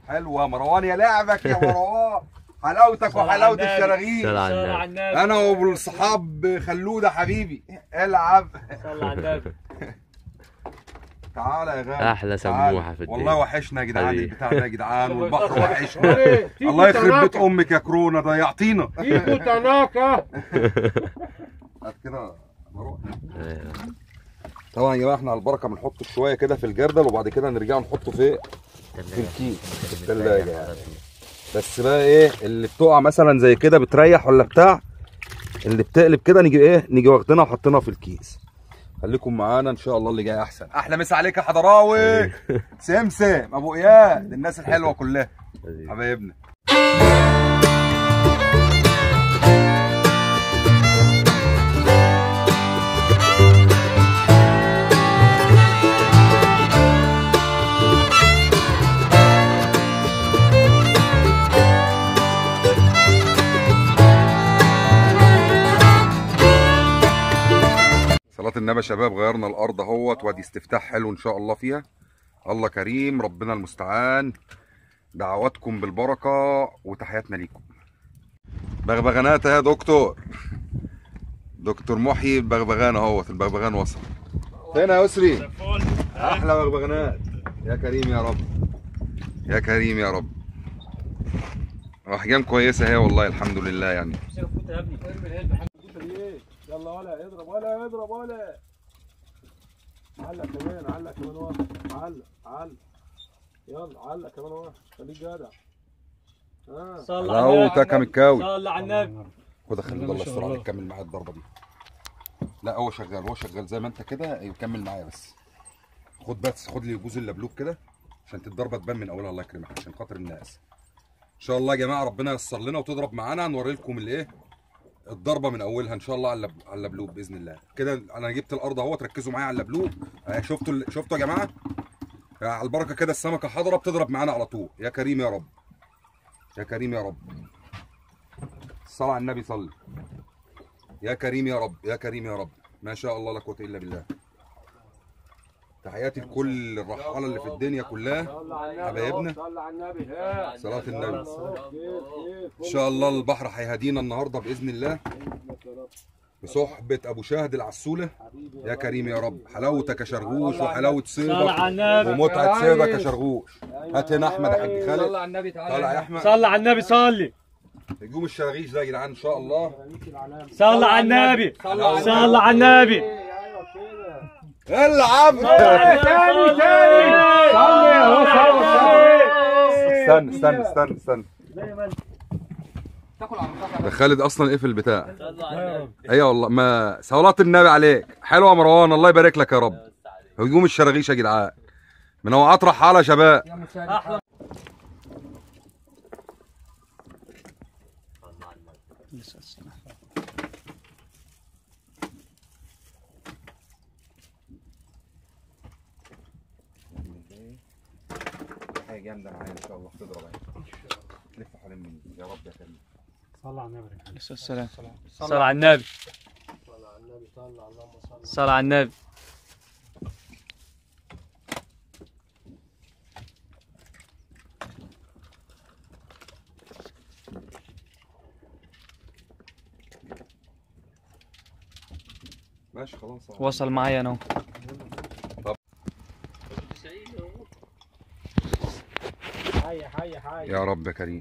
حلوه مروان يا لعبك يا مروان حلاوتك صل على وحلاوه النبي. الشراغيل صل على صل النبي. على النبي انا والصحاب خلوده حبيبي العب صل على النبي تعالى يا غالي أحلى تعالى. سموحة في الدنيا. والله وحشنا يا جدعان حبيبي. البتاع ده يا جدعان والبحر الله وحشنا الله يخرب بيت امك يا كورونا ضيعتينا كيكو تناكا هات كده مروان. أيوة. طبعا يا جماعه احنا على البركه بنحطه شويه كده في الجردل وبعد كده نرجع نحطه في في الكيس في الثلاجه يعني بس بقى ايه اللي بتقع مثلا زي كده بتريح ولا بتاع اللي بتقلب كده نيجي ايه نيجي واخدينها وحاطينها في الكيس خليكم معانا ان شاء الله اللي جاي احسن احلى مسا عليك يا حضراوي سمسم ابو اياد الناس الحلوه كلها حبيبي. حبايبنا صلاة النبي يا شباب غيرنا الأرض اهوت وادي استفتاح حلو إن شاء الله فيها الله كريم ربنا المستعان دعواتكم بالبركة وتحياتنا ليكم بغبغانات يا دكتور دكتور محيي البغبغان اهوت البغبغان وصل فين يا يسري احلى بغبغانات يا كريم يا رب يا كريم يا رب احجام كويسه هي والله الحمد لله يعني يلا ولا اضرب ولا اضرب ولا علق كمان علق كمان واحد علق علق يلا علق كمان واحد خليك جدع ها صل على حلاوتك يا النبي مكاوي صل على النبي خد خلي الله يستر عليك كمل معايا الضربه دي لا هو شغال هو شغال زي ما انت كده يكمل معايا بس خد بس خد لي جوز اللبلوب كده عشان الضربه تبان من اولها الله يكرمك عشان خاطر الناس ان شاء الله يا جماعه ربنا ييسر لنا وتضرب معانا هنوري لكم الايه الضربه من اولها ان شاء الله على اللب- على اللبلوب باذن الله كده انا جبت الارض اهو تركزوا معايا على اللبلوب آه، شفتوا ال- شفتوا يا جماعه آه، على البركه كده السمكه حاضره بتضرب معانا على طول يا كريم يا رب يا كريم يا رب الصلاة على النبي صلي يا كريم يا رب يا كريم يا رب ما شاء الله لا قوة إلا بالله تحياتي لكل الرحالة اللي في الدنيا كلها صل على النبي حبايبنا. أهو، صل على النبي ها صلاة النبي أهو، كيف كيف إن شاء الله البحر هيهدينا النهاردة بإذن الله بصحبة أبو شاهد العسولة يا كريم يا رب حلاوتك يا شرغوش وحلاوة صل على صيدك النبي ومتعة صيدك يا شرغوش هات هنا أحمد يا حاج خالد صل على النبي تعالى طالع يا أحمد صل على النبي صلي هجوم الشراغيش ده يا جدعان إن شاء الله صل على النبي صل على النبي ايوه كده العب تاني تاني صلي اهو صلي استنى استنى استنى استنى ده خالد اصلا ايه في البتاع ايوه والله ما صلاة النبي عليك حلوه يا مروان الله يبارك لك يا رب هجوم الشراغيش يا جدعان منوعات رحاله يا شباب احلى حاجه جامده معايا ان شاء الله تضرب اهي تلف حوالين مني يا رب يا كريم صل على النبي صل على النبي ماشي خلاص وصل معايا انا حي حي حي يا رب يا كريم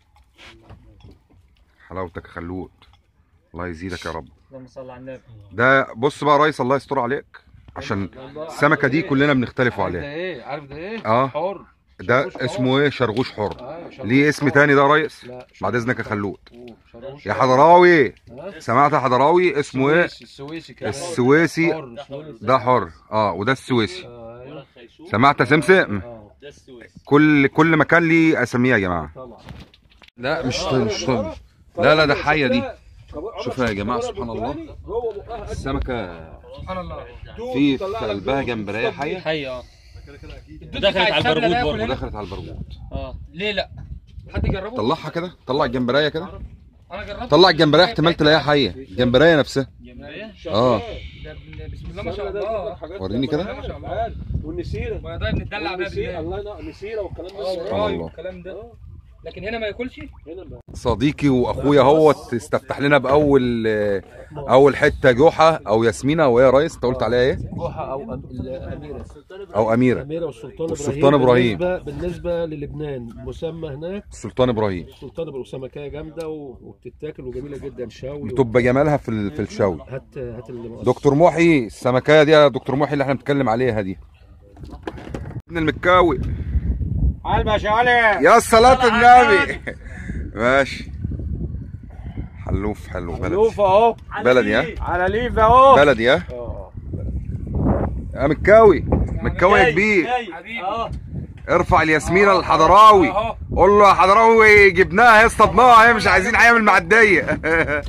حلاوتك يا خلود الله يزيدك يا رب اللهم صل على النبي ده بص بقى يا ريس الله يستر عليك عشان السمكه دي كلنا بنختلفوا عارف ده عليها ايه عارف ده ايه اه حر ده شرغوش حر. اسمه ايه شرغوش حر ايوه شرغوش ليه اسم حر. تاني ده يا ريس لا بعد اذنك يا خلود شرغوش. شرغوش يا حر. حضراوي ها؟ سمعت يا حضراوي اسمه ايه السويسي السويسي كده السويسي حر، سويسي. ده حر اه وده السويسي ايوه سمعت يا سمسم اه كل كل مكان ليه اساميه يا جماعه طبعا لا مش مش لا لا ده حيه دي شوفها يا جماعه سبحان الله السمكه سبحان الله في في قلبها جمبريه حيه حي اه دخلت على البرغوث برضه ودخلت على البرغوث اه ليه لا حد يجربه طلعها كده طلع الجمبريه كده انا جربت طلع الجمبريه احتمال تلاقيها حيه الجمبريه نفسها اه ده بسم الله ما شاء الله وريني كده. ما شاء الله والنسيره ما ده بنتدلع بيها والنسيره بالله الله ينور النسيره والكلام ده اه سبحان والراي الله. والكلام ده لكن هنا ما ياكلش هنا بقى. صديقي واخويا هو استفتح لنا باول اول حته جحا او ياسمينه وهي يا ريس انت قلت عليها ايه جحا او أم- الاميره او اميره الاميره والسلطان والسلطان إبراهيم. بالنسبه, بالنسبة للبنان مسمى هناك السلطان ابراهيم السلطان ابراهيم سمكيه جامده و- وبتتاكل وجميله جدا شاوي بتبقى جمالها في ال- في الشوي هات هات اللي مقص. دكتور محي السمكيه دي يا دكتور محي اللي احنا بنتكلم عليها دي ابن المكاوي علبة علي يا صلاة النبي ماشي حلوف حلو بلدي لوف اهو بلدي ها على ليف اهو بلدي ها اه يا مكاوي مكاوي يا كبير حبيبي اه ارفع الياسمينه الحضراوي اهو قول له يا حضراوي جبناها يا اصطدناها هي مش عايزين حاجه من المعديه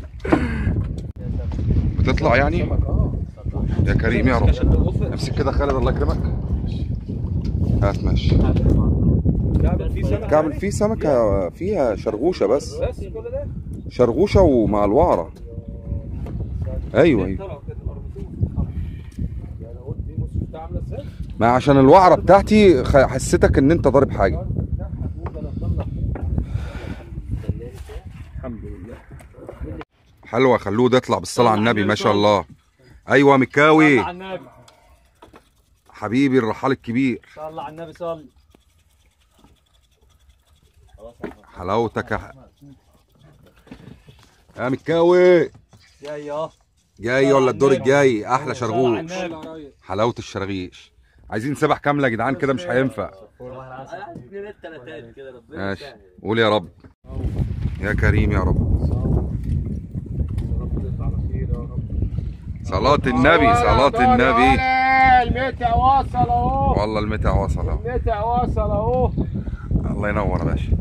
بتطلع يعني يا كريم يا رب امسك كده خالد الله يكرمك هات ماشي كعب في سمك كعمل فيه سمكه فيها شرغوشه بس بس كل ده شرغوشه ومع الوعره ايوه ايوه طلعوا كده مربوطين يعني قلت ايه بص شفتها عامله ازاي ما عشان الوعره بتاعتي خ- حسيتك ان انت ضارب حاجه الحمد لله حلوه خلوه ده يطلع بالصلاه على النبي ما شاء الله ايوه مكاوي على النبي حبيبي الرحال الكبير صلى على النبي صلي حلاوتك يا ح- يا مكاوي جاي اهو جاي ولا الدور الجاي احلى صلى على شرغوش النبي حلاوه الشرغيش عايزين سبح كامله يا جدعان كده مش هينفع اثنين التلاتات كده ربنا ماشي قول يا رب يا كريم يا رب ربنا يطلع على خير يا رب صلاة النبي صلاة النبي المتع وصل اهو والله المتع وصل اهو المتع وصل اهو الله ينور يا باشا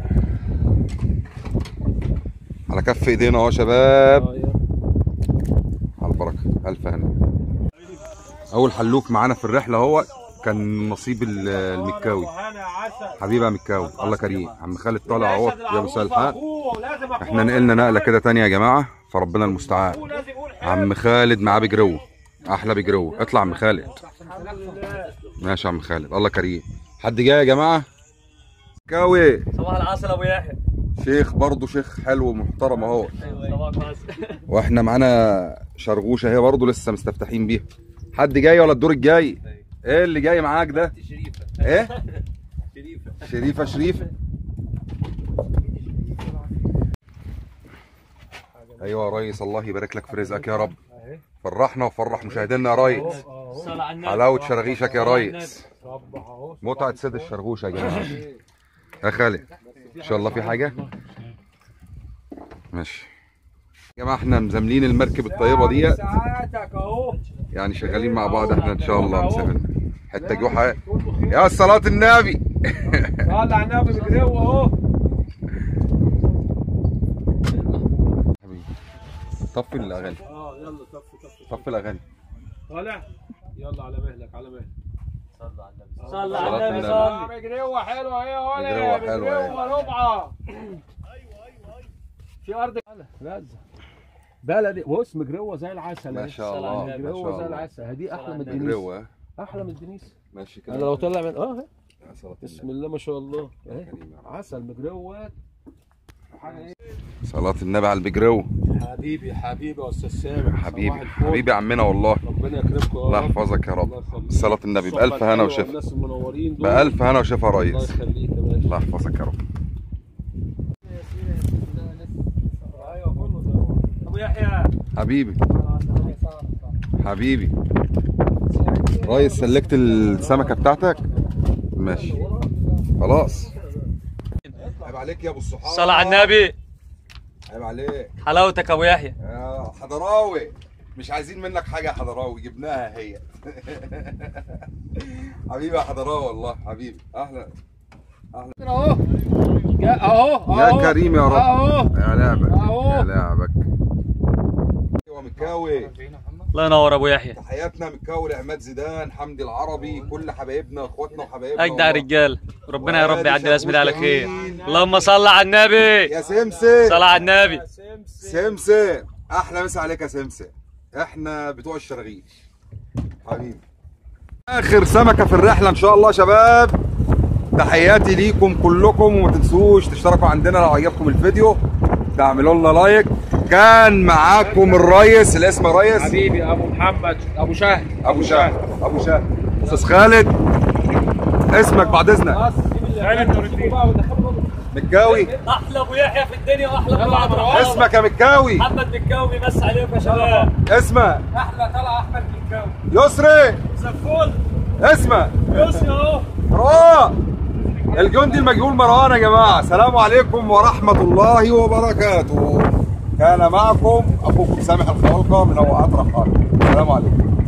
على كف ايدينا اهو يا شباب على البركه الف هنا اول حلوف معانا في الرحله هو كان نصيب ال- المكاوي انا عسل حبيبي يا مكاوي الله كريم عم خالد طالع اهو يا ابو سلحان لازم احنا نقلنا نقله كده تانية يا جماعه فربنا المستعان لازم يقول عم خالد معاه بجرو احلى بجرو اطلع عم خالد ماشي يا عم خالد الله كريم حد جاي يا جماعه مكاوي صباح العسل ابو يحيى شيخ برضه شيخ حلو ومحترم اهو صباح العسل واحنا معانا شرغوشه هي برضه لسه مستفتحين بيها حد جاي ولا الدور الجاي ايه اللي جاي معاك ده شريفه ايه شريفه شريفه شريفه ايوه يا ريس الله يبارك لك في رزقك يا رب فرحنا وفرح مشاهدينا يا ريس صلى على النبي حلاوه شرغيشك يا ريس صبح اهو متعه سيد الشرغوشه يا جماعه يا خالد ان شاء الله في حاجه ماشي يا جماعه احنا مزاملين المركب الطيبه ديت ساعاتك اهو يعني شغالين مع بعض احنا ان شاء الله مسافرين حته جحا يا صلاة النبي صلى على النبي بجرو اهو طفي الاغاني اه يلا طفي طفي طفي الاغاني طالع يلا على مهلك على مهلك صلى على النبي صلاة صلى على النبي النبي. صلى آه، بجروه حلوه اهي يا بجروة ولد حلوة اهي. بجروه ربعه في ارض غزه بلدي بص مجروه زي العسل ما اهي. شاء الله ما مجروه شاء زي الله العسل هدي احلى من النبي. الدنيس جروة احلى من الدنيس ماشي انا كده لو طلع من اه يا صلاة بسم النبي الله ما شاء الله اهي كريم يا رب. عسل مجروه حاجه ايه صلاة النبي على البجرو حبيبي حبيبي يا استاذ سامح حبيبي صباح الفل. حبيبي عمنا والله ربنا يكرمكم يا الله رب يحفظك يا الله رب يخليك. صلاة النبي الصحبة بألف هنا الحلوة وشفا والناس المنورين دول بألف هنا وشفا يا الله ريس يخليك يا باشا الله يحفظك يا رب ايوه كله تمام. ابو يحيى حبيبي حبيبي ريس سلكت السمكة بتاعتك ماشي خلاص عيب عليك يا ابو الصحاب صلى على النبي عيب عليك حلاوتك ابو يحيى يا حضراوي مش عايزين منك حاجة يا حضراوي جبناها هي حبيبي يا حضراوي والله حبيبي اهلا اهو جا- اهو يا أهو. كريم يا رب اهو يا لعبك أهو. يا لعبك ايوه مكاوي الله ينور ابو يحيى تحياتنا مكاوي لعماد زيدان حمدي العربي كل حبايبنا اخواتنا وحبايبنا اجدع والله. رجال ربنا يا رب وادي يعدي الاسم ده على شربوش خير جميل. اللهم صل على النبي يا سمسم صل على النبي سمسم احلى مسا عليك يا سمسم احنا بتوع الشراغيل حبيبي اخر سمكه في الرحله ان شاء الله يا شباب تحياتي ليكم كلكم وما تنسوش تشتركوا عندنا لو عجبكم الفيديو تعملوا لنا لايك كان معاكم الريس اللي اسمه ريس حبيبي ابو محمد ابو شهد ابو شهد ابو شهد استاذ خالد اسمك بعد اذنك خالد نور الدين. مكاوي احلى ابو يحيى في الدنيا واحلى ابو عبد الرحمن. اسمك يا مكاوي محمد مكاوي بس عليكم يا شباب اسمك احلى طلع احمد مكاوي يسري زفول اسمك يوسف اهو مروان الجندي المجهول مروان يا جماعه السلام عليكم ورحمه الله وبركاته كان معكم اخوكم سامح الخلقه من اوقات رحال السلام عليكم